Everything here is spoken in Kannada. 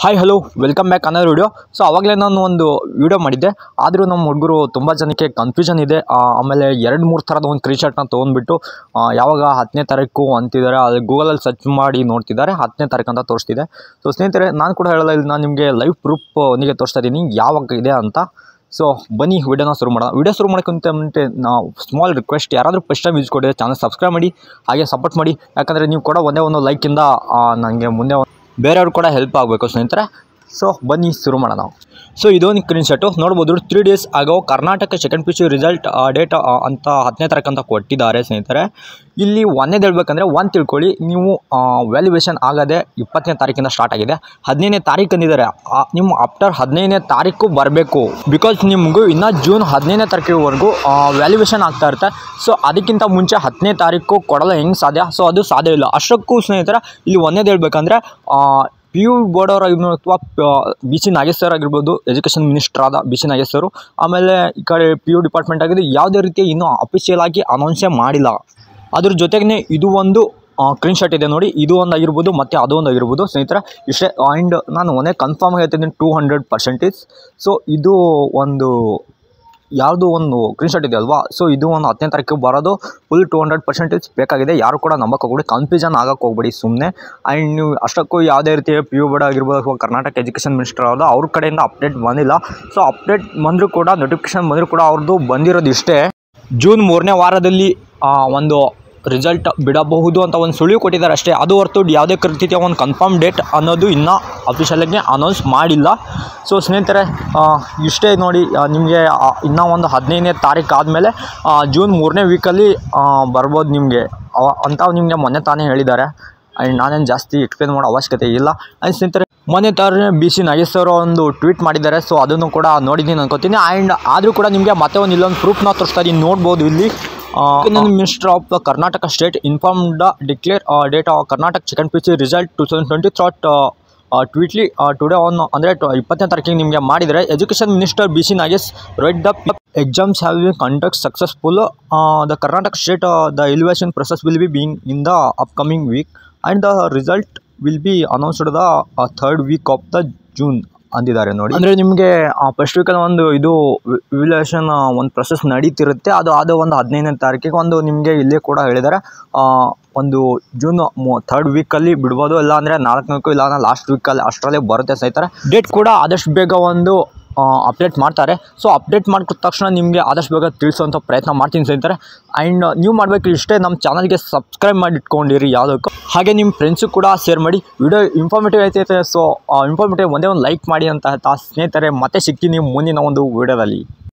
ಹಾಯ್ ಹಲೋ ವೆಲ್ಕಮ್ ಬ್ಯಾಕ್ ಅನ್ನೋ ವಿಡಿಯೋ ಸೊ ಅವಾಗಲೇ ನಾನು ಒಂದು ವಿಡಿಯೋ ಮಾಡಿದ್ದೆ ಆದರೂ ನಮ್ಮ ಹುಡುಗರು ತುಂಬ ಜನಕ್ಕೆ ಕನ್ಫ್ಯೂಷನ್ ಇದೆ ಆ, ಆಮೇಲೆ ಎರಡು ಮೂರು ಥರದ ಒಂದು ಕ್ರೀ ಶರ್ಟ್ನ ತೊಗೊಂಡ್ಬಿಟ್ಟು ಆ, ಯಾವಾಗ ಹತ್ತನೇ ತಾರೀಕು ಅಂತಿದ್ದಾರೆ ಅದು ಗೂಗಲಲ್ಲಿ ಸರ್ಚ್ ಮಾಡಿ ನೋಡ್ತಿದ್ದಾರೆ ಹತ್ತನೇ ತಾರೀಕು ಅಂತ ತೋರಿಸ್ತಿದೆ ಸೊ ಸ್ನೇಹಿತರೆ ನಾನು ಕೂಡ ಹೇಳಲ್ಲ ಇಲ್ಲಿ ನಾನು ನಿಮಗೆ ಲೈವ್ ಪ್ರೂಫ್ ಒಂದಿಗೆ ತೋರಿಸ್ತಾ ಇದ್ದೀನಿ ಯಾವಾಗ ಇದೆ ಅಂತ ಸೊ ಬನ್ನಿ ವಿಡಿಯೋನ ಶುರು ಮಾಡೋಣ ವಿಡಿಯೋ ಶುರು ಮಾಡೋಕ್ಕಿಂತ ಮುಂಚೆ ನಾವು ಸ್ಮಾಲ್ ರಿಕ್ವೆಸ್ಟ್ ಯಾರಾದರೂ ಫಸ್ಟ್ ಟೈಮ್ ಯೂಸ್ ಕೊಟ್ಟಿದ್ರೆ ಚಾನಲ್ ಸಬ್ಸ್ಕ್ರೈಬ್ ಮಾಡಿ ಹಾಗೆ ಸಪೋರ್ಟ್ ಮಾಡಿ ಯಾಕಂದರೆ ನೀವು ಕೂಡ ಒಂದೇ ಒಂದು ಲೈಕಿಂದ ನನಗೆ ಮುಂದೆ ಒಂದ್- ಬೇರೆಯವ್ರು ಕೂಡ ಹೆಲ್ಪ್ ಆಗಬೇಕು ಸ್ನೇಹಿತರೆ ಸೊ ಬನ್ನಿ ಶುರು ಮಾಡೋಣ ನಾವು ಸೊ ಇದೊಂದು ಸ್ಕ್ರೀನ್ ಶಾಟು ನೋಡ್ಬೋದು ತ್ರೀ ಡೇಸ್ ಆಗೋ Karnataka second P U result date ಅಂತ ಹತ್ತನೇ ತಾರೀಕು ಅಂತ ಕೊಟ್ಟಿದ್ದಾರೆ ಸ್ನೇಹಿತರೆ ಇಲ್ಲಿ ಒಂದೇದು ಹೇಳ್ಬೇಕಂದ್ರೆ ಒಂದು ತಿಳ್ಕೊಳ್ಳಿ ನೀವು ವ್ಯಾಲ್ಯುವೇಷನ್ ಆಗದೆ ಇಪ್ಪತ್ತನೇ ತಾರೀಕಿಂದ ಸ್ಟಾರ್ಟ್ ಆಗಿದೆ ಹದಿನೈದನೇ ತಾರೀಕು ಅಂದಿದ್ದಾರೆ ಆ, ನಿಮ್ಮ ಆಫ್ಟರ್ ಹದಿನೈದನೇ ತಾರೀಕು ಬರಬೇಕು ಬಿಕಾಸ್ ನಿಮಗೂ ಇನ್ನು ಜೂನ್ ಹದಿನೈದನೇ ತಾರೀಕಿವರೆಗೂ ವ್ಯಾಲ್ಯುವೇಷನ್ ಆಗ್ತಾ ಇರುತ್ತೆ ಸೊ ಅದಕ್ಕಿಂತ ಮುಂಚೆ ಹತ್ತನೇ ತಾರೀಕು ಕೊಡಲು ಹೆಂಗೆ ಸಾಧ್ಯ ಸೊ ಅದು ಸಾಧ್ಯ ಇಲ್ಲ ಅಷ್ಟಕ್ಕೂ ಸ್ನೇಹಿತರೆ ಇಲ್ಲಿ ಒಂದೇದು ಹೇಳ್ಬೇಕಂದ್ರೆ ಪಿ ಯು ಬೋರ್ಡ್ ಅವರಾಗಿರ್ಬೋದು ಅಥವಾ ಬಿ ಸಿ ನಾಗೇಶ್ ಸರ್ ಆಗಿರ್ಬೋದು ಎಜುಕೇಷನ್ ಮಿನಿಸ್ಟರ್ ಆದ ಬಿ ಸಿ ನಾಗೇಶ್ ಸರು ಆಮೇಲೆ ಈ ಕಡೆ ಪಿ ಯು ಡಿಪಾರ್ಟ್ಮೆಂಟ್ ಆಗಿದೆ ಯಾವುದೇ ರೀತಿ ಇನ್ನೂ ಅಫಿಷಿಯಲ್ ಆಗಿ ಅನೌನ್ಸೇ ಮಾಡಿಲ್ಲ ಅದ್ರ ಜೊತೆಗೆ ಇದು ಒಂದು ಕ್ರೀನ್ ಶಾಟ್ ಇದೆ ನೋಡಿ ಇದು ಒಂದು ಆಗಿರ್ಬೋದು ಮತ್ತು ಅದು ಒಂದು ಆಗಿರ್ಬೋದು ಸ್ನೇಹಿತರೆ ಇಷ್ಟೇ ಆ್ಯಂಡ್ ನಾನು ಒಂದೇ ಕನ್ಫರ್ಮ್ ಹೇಳ್ತಿದ್ದೀನಿ ಟೂ ಹಂಡ್ರೆಡ್ ಪರ್ಸೆಂಟೇಜ್ ಸೊ ಇದು ಒಂದು ಯಾವುದು ಒಂದು ಕ್ರೀನ್ ಶಾಟ್ ಇದೆ ಅಲ್ವಾ ಸೊ ಇದು ಒಂದು ಹತ್ತನೇ ತಾರೀಕು ಬರೋದು ಫುಲ್ ಟೂ ಹಂಡ್ರೆಡ್ ಪರ್ಸೆಂಟೇಜ್ ಬೇಕಾಗಿದೆ ಯಾರು ಕೂಡ ನಂಬಕ್ಕೆ ಹೋಗ್ಬೇಡಿ ಕನ್ಫ್ಯೂಷನ್ ಆಗಕ್ಕೆ ಹೋಗ್ಬೇಡಿ ಸುಮ್ಮನೆ ಆ್ಯಂಡ್ ನೀವು ಅಷ್ಟಕ್ಕೂ ಯಾವುದೇ ರೀತಿ ಪಿ ಯು ಬೋರ್ಡ್ ಆಗಿರ್ಬೋದು ಅಥವಾ ಕರ್ನಾಟಕ ಎಜುಕೇಷನ್ ಮಿನಿಸ್ಟರ್ ಅವ್ರದ್ದು ಅವ್ರ ಕಡೆಯಿಂದ ಅಪ್ಡೇಟ್ ಬಂದಿಲ್ಲ ಸೊ ಅಪ್ಡೇಟ್ ಬಂದರೂ ಕೂಡ ನೋಟಿಫಿಕೇಶನ್ ಬಂದರೂ ಕೂಡ ಅವ್ರದ್ದು ಬಂದಿರೋದು ಇಷ್ಟೇ ಜೂನ್ ಮೂರನೇ ವಾರದಲ್ಲಿ ಆ, ಒಂದು ರಿಸಲ್ಟ್ ಬಿಡಬಹುದು ಅಂತ ಒಂದು ಸುಳಿವು ಕೊಟ್ಟಿದ್ದಾರೆ ಅಷ್ಟೇ ಅದು ಹೊರತು ಯಾವುದೇ ರೀತಿಯ ಒಂದು ಕನ್ಫರ್ಮ್ ಡೇಟ್ ಅನ್ನೋದು ಇನ್ನೂ ಅಫಿಷಿಯಲಾಗಿ ಅನೌನ್ಸ್ ಮಾಡಿಲ್ಲ ಸೊ ಸ್ನೇಹಿತರೆ ಆ, ಇಷ್ಟೇ ನೋಡಿ ನಿಮಗೆ ಇನ್ನೂ ಒಂದು ಹದಿನೈದನೇ ತಾರೀಕು ಆದಮೇಲೆ ಜೂನ್ ಮೂರನೇ ವೀಕಲ್ಲಿ ಬರ್ಬೋದು ನಿಮಗೆ ಅಂತ ನಿಮಗೆ ಮೊನ್ನೆ ತಾನೇ ಹೇಳಿದ್ದಾರೆ ಆ್ಯಂಡ್ ನಾನೇನು ಜಾಸ್ತಿ ಎಕ್ಸ್ಪ್ಲೇನ್ ಮಾಡೋ ಅವಶ್ಯಕತೆ ಇಲ್ಲ ಆ್ಯಂಡ್ ಸ್ನೇಹಿತರೆ ಮೊನ್ನೆ ತಾನೇ ಬಿ ಸಿ ನಾಗೇಶ್ ಅವರು ಒಂದು ಟ್ವೀಟ್ ಮಾಡಿದ್ದಾರೆ ಸೊ ಅದನ್ನು ಕೂಡ ನೋಡಿದ್ದೀನಿ ಅನ್ಕೋತೀನಿ ಆ್ಯಂಡ್ ಆದರೂ ಕೂಡ ನಿಮಗೆ ಮತ್ತೆ ಒಂದು ಇಲ್ಲೊಂದು ಪ್ರೂಫ್ನ ತೋರಿಸ್ತಾ ಇದ್ದೀನಿ ನೋಡ್ಬೋದು ಇಲ್ಲಿ minister of the Karnataka state inform the declare date of Karnataka second P C result two thousand twenty that tweeted today on ಅಂದರೆ ಇಪ್ಪತ್ತನೇ ತಾರೀಕಿಗೆ ನಿಮಗೆ ಮಾಡಿದರೆ education minister B C Nagesh right the exams have been conduct successful the Karnataka state the elevation process will be being in the upcoming week and the result will be announced the third week of the June ಅಂದಿದ್ದಾರೆ ನೋಡಿ ಅಂದರೆ ನಿಮಗೆ ಫಸ್ಟ್ ವೀಕಲ್ಲಿ ಒಂದು ಇದು ವಿವ್ಯುಲೇಷನ್ ಒಂದು ಪ್ರೊಸೆಸ್ ನಡೀತಿರುತ್ತೆ ಅದು ಅದು ಒಂದು ಹದಿನೈದನೇ ತಾರೀಕಿಗೆ ಒಂದು ನಿಮಗೆ ಇಲ್ಲೇ ಕೂಡ ಹೇಳಿದ್ದಾರೆ ಆ, ಒಂದು ಜೂನ್ ಥರ್ಡ್ ವೀಕಲ್ಲಿ ಬಿಡ್ಬೋದು ಇಲ್ಲ ಅಂದರೆ ನಾಲ್ಕನೇ ವೀಕು ಇಲ್ಲ ಅಂದ್ರೆ ಲಾಸ್ಟ್ ವೀಕಲ್ಲಿ ಅಷ್ಟರಲ್ಲೇ ಬರುತ್ತೆ ಸ್ನೇಹಿತರೆ ಡೇಟ್ ಕೂಡ ಆದಷ್ಟು ಬೇಗ ಒಂದು ಅಪ್ಡೇಟ್ ಮಾಡ್ತಾರೆ ಸೊ ಅಪ್ಡೇಟ್ ಮಾಡಿದ ತಕ್ಷಣ ನಿಮಗೆ ಆದಷ್ಟು ಬೇಗ ತಿಳಿಸೋಂಥ ಪ್ರಯತ್ನ ಮಾಡ್ತೀನಿ ಸ್ನೇಹಿತರೆ ಆ್ಯಂಡ್ ನೀವು ಮಾಡಬೇಕು ಇಷ್ಟೇ ನಮ್ಮ ಚಾನಲ್ಗೆ ಸಬ್ಸ್ಕ್ರೈಬ್ ಮಾಡಿ ಇಟ್ಕೊಂಡಿರಿ ಯಾವುದಕ್ಕೂ ಹಾಗೆ ನಿಮ್ಮ ಫ್ರೆಂಡ್ಸು ಕೂಡ ಶೇರ್ ಮಾಡಿ ವಿಡಿಯೋ ಇನ್ಫಾರ್ಮೇಟಿವ್ ಐತೈತೆ ಸೊ ಇನ್ಫಾರ್ಮೇಟಿವ್ ಒಂದೇ ಒಂದು ಲೈಕ್ ಮಾಡಿ ಅಂತ ಹೇಳ್ತಾ ಸ್ನೇಹಿತರೆ ಮತ್ತೆ ಸಿಗ್ತೀನಿ ಮುಂದಿನ ಒಂದು ವಿಡಿಯೋದಲ್ಲಿ